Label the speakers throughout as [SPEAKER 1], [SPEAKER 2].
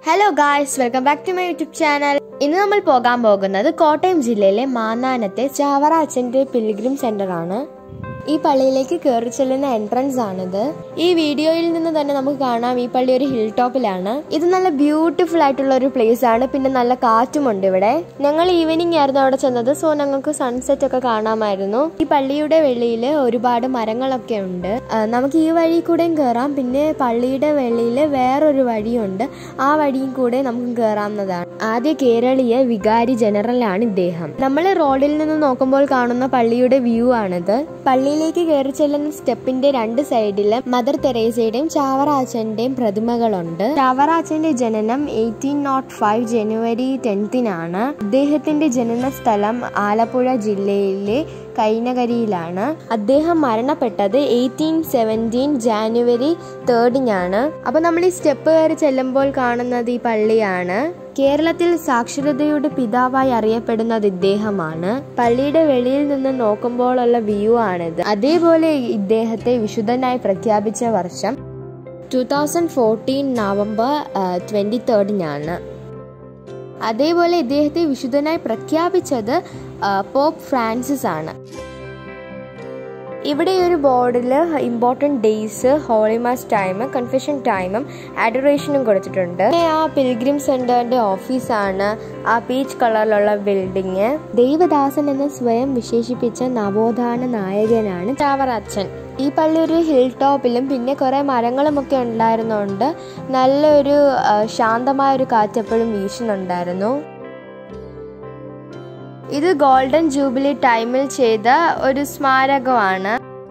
[SPEAKER 1] hello guys welcome back to my YouTube channel ഇന്ന് നമ്മൾ പോകാൻ പോകുന്നത് കോട്ടയം ജില്ലയിലെ മാന്നാനത്തെ ചാവറ അച്ഛൻ്റെ പിൽഗ്രിം സെന്റർ ആണ് ഈ പള്ളിയിലേക്ക് കയറി ചെല്ലുന്ന എൻട്രൻസ് ആണിത് ഈ വീഡിയോയിൽ നിന്ന് തന്നെ നമുക്ക് കാണാം ഈ പള്ളി ഒരു ഹിൽ ടോപ്പിലാണ് ഇത് നല്ല ബ്യൂട്ടിഫുൾ ആയിട്ടുള്ള ഒരു പ്ലേസ് ആണ് പിന്നെ നല്ല കാറ്റുമുണ്ട് ഇവിടെ ഞങ്ങൾ ഈവനിങ് ആയിരുന്നു അവിടെ ചെന്നത് സോ ഞങ്ങൾക്ക് സൺസെറ്റ് ഒക്കെ കാണാമായിരുന്നു ഈ പള്ളിയുടെ വെളിയിൽ ഒരുപാട് മരങ്ങളൊക്കെ ഉണ്ട് ആ, നമുക്ക് ഈ വഴി കൂടെയും കയറാം പിന്നെ പള്ളിയുടെ വെളിയിൽ വേറൊരു വഴിയുണ്ട് ആ വഴിയും കൂടെ നമുക്ക് കയറാവുന്നതാണ് ആദ്യ കേരളീയ വികാരി ജനറൽ ആണ് ഇദ്ദേഹം നമ്മൾ റോഡിൽ നിന്ന് നോക്കുമ്പോൾ കാണുന്ന പള്ളിയുടെ വ്യൂ ആണിത് പള്ളിയിലേക്ക് കയറി ചെല്ലുന്ന സ്റ്റെപ്പിന്റെ രണ്ട് സൈഡില് മദർ തെരേസയുടെയും ചാവറാച്ചന്റെയും പ്രതിമകളുണ്ട് ചാവറാച്ചന്റെ ജനനം എയ്റ്റീൻ നോട്ട് ഫൈവ് ജനുവരി ടെൻത്തിനാണ് അദ്ദേഹത്തിന്റെ ജനന സ്ഥലം ആലപ്പുഴ ജില്ലയിലെ കൈനകരിയിലാണ് അദ്ദേഹം മരണപ്പെട്ടത് എയ്റ്റീൻ സെവൻറ്റീൻ ജാനുവരി തേർഡിനാണ് അപ്പൊ നമ്മൾ ഈ സ്റ്റെപ്പ് കയറി ചെല്ലുമ്പോൾ കാണുന്നത് ഈ പള്ളിയാണ് കേരളത്തിൽ സാക്ഷരതയുടെ പിതാവായി അറിയപ്പെടുന്നത് ഇദ്ദേഹമാണ് പള്ളിയുടെ വെളിയിൽ നിന്ന് നോക്കുമ്പോഴുള്ള വ്യൂ ആണിത് അതേപോലെ ഇദ്ദേഹത്തെ വിശുദ്ധനായി പ്രഖ്യാപിച്ച വർഷം two thousand fourteen November twenty തേർഡിനാണ് അതേപോലെ ഇദ്ദേഹത്തെ വിശുദ്ധനായി പ്രഖ്യാപിച്ചത് ആ, പോപ്പ് ഫ്രാൻസിസ് ആണ് ഇവിടെ ഒരു ബോർഡിൽ important days holy mass time confession ടൈമും അഡറേഷനും കൊടുത്തിട്ടുണ്ട് പിന്നെ ആ പിൽഗ്രിം സെന്ററിന്റെ ഓഫീസാണ് ആ പീച്ച് കളറിലുള്ള ബിൽഡിങ് ദേവദാസൻ എന്ന് സ്വയം വിശേഷിപ്പിച്ച നവോത്ഥാന നായകനാണ് ചാവറച്ചൻ ഈ പള്ളി ഒരു ഹിൽ ടോപ്പിലും പിന്നെ കുറേ മരങ്ങളും ഒക്കെ ഉണ്ടായിരുന്നുകൊണ്ട് നല്ലൊരു ആ, ശാന്തമായ ഒരു കാറ്റ് എപ്പോഴും വീശുന്നുണ്ടായിരുന്നു ഇത് ഗോൾഡൻ ജൂബിലി ടൈമിൽ ചെയ്ത ഒരു സ്മാരകമാണ്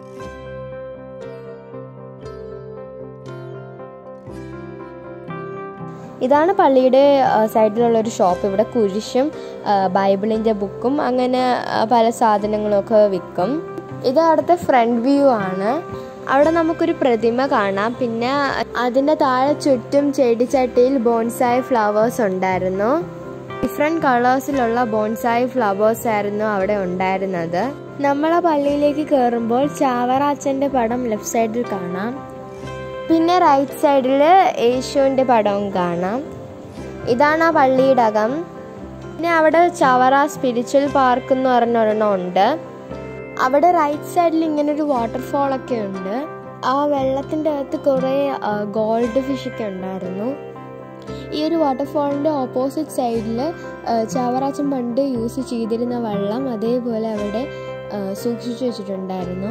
[SPEAKER 1] ഇതാണ് പള്ളിയുടെ ആ, സൈഡിലുള്ള ഒരു ഷോപ്പ് ഇവിടെ കുരിശും ആ, ബൈബിളിന്റെ ബുക്കും അങ്ങനെ ആ, പല സാധനങ്ങളും ഒക്കെ വിൽക്കും ഇത് അവിടുത്തെ ഫ്രണ്ട് വ്യൂ ആണ് അവിടെ നമുക്കൊരു പ്രതിമ കാണാം പിന്നെ അതിന്റെ താഴെ ചുറ്റും ചെടിച്ചട്ടിയിൽ ബോൺസായി ഫ്ലവേഴ്സ് ഉണ്ടായിരുന്നു ഡിഫറെന്റ് കളേഴ്സിലുള്ള ബോൺസായി ഫ്ലവേഴ്സ് ആയിരുന്നു അവിടെ ഉണ്ടായിരുന്നത് നമ്മളെ പള്ളിയിലേക്ക് കയറുമ്പോൾ ചാവറ അച്ഛന്റെ പടം ലെഫ്റ്റ് സൈഡിൽ കാണാം പിന്നെ റൈറ്റ് സൈഡിൽ യേശുവിൻ്റെ പടവും കാണാം ഇതാണ് ആ പള്ളിയുടെ അകം പിന്നെ അവിടെ ചവറ സ്പിരിച്വൽ പാർക്ക് എന്ന് പറഞ്ഞ ഒരെണ്ണം ഉണ്ട് അവിടെ റൈറ്റ് സൈഡിൽ ഇങ്ങനെ ഒരു വാട്ടർഫോൾ ഒക്കെ ഉണ്ട് ആ വെള്ളത്തിൻ്റെ അകത്ത് കുറേ ഗോൾഡ് ഫിഷ് ഒക്കെ ഉണ്ടായിരുന്നു ഈ ഒരു വാട്ടർഫോളിൻ്റെ ഓപ്പോസിറ്റ് സൈഡിൽ ചാവറാച്ചൻ പണ്ട് യൂസ് ചെയ്തിരുന്ന വെള്ളം അതേപോലെ അവിടെ ആ, സൂക്ഷിച്ചു വെച്ചിട്ടുണ്ടായിരുന്നു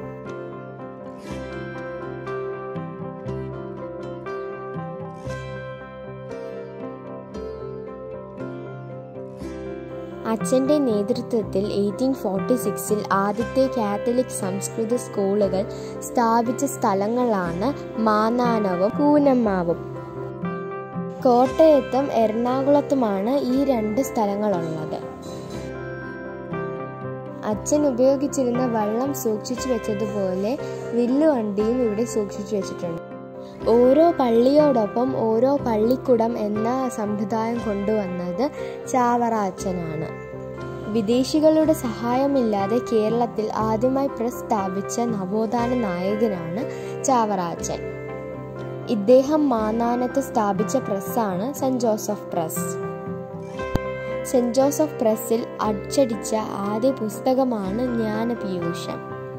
[SPEAKER 1] അച്ഛൻ്റെ നേതൃത്വത്തിൽ എയ്റ്റീൻ ഫോർട്ടി സിക്സിൽ ആദ്യത്തെ കാത്തലിക് സംസ്കൃത സ്കൂളുകൾ സ്ഥാപിച്ച സ്ഥലങ്ങളാണ് മാന്നാനവും കൂനമ്മാവും കോട്ടയത്തും എറണാകുളത്തുമാണ് ഈ രണ്ട് സ്ഥലങ്ങളുള്ളത് അച്ഛൻ ഉപയോഗിച്ചിരുന്ന വെള്ളം സൂക്ഷിച്ചു വെച്ചതുപോലെ വില്ലുവണ്ടിയും ഇവിടെ സൂക്ഷിച്ചു വെച്ചിട്ടുണ്ട് ഓരോ പള്ളിയോടൊപ്പം ഓരോ പള്ളിക്കുടം എന്ന സമ്പ്രദായം കൊണ്ടുവന്നത് ചാവറ അച്ഛനാണ് വിദേശികളുടെ സഹായമില്ലാതെ കേരളത്തിൽ ആദ്യമായി പ്രസ് സ്ഥാപിച്ച നവോത്ഥാന നായകനാണ് ചാവറ അച്ഛൻ ഇദ്ദേഹം മാന്നാനത്ത് സ്ഥാപിച്ച പ്രസ്സാണ് saint Joseph press saint Joseph പ്രസ്സിൽ അച്ചടിച്ച ആദ്യ പുസ്തകമാണ് ജ്ഞാനപീയൂഷം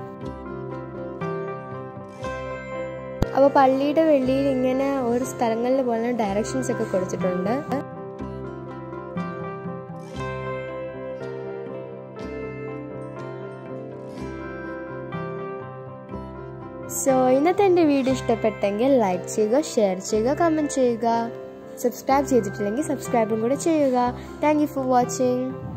[SPEAKER 1] അപ്പോൾ പള്ളിയുടെ വെളിയിൽ ഇങ്ങനെ ഓരോ സ്ഥലങ്ങളിൽ പോലെ ഡയറക്ഷൻസ് ഒക്കെ കൊടുത്തിട്ടുണ്ട് സോ ഇന്നത്തെ എൻ്റെ വീഡിയോ ഇഷ്ടപ്പെട്ടെങ്കിൽ ലൈക്ക് ചെയ്യുക ഷെയർ ചെയ്യുക കമൻറ്റ് ചെയ്യുക സബ്സ്ക്രൈബ് ചെയ്തിട്ടില്ലെങ്കിൽ സബ്സ്ക്രൈബും കൂടെ ചെയ്യുക താങ്ക് യു ഫോർ വാച്ചിങ്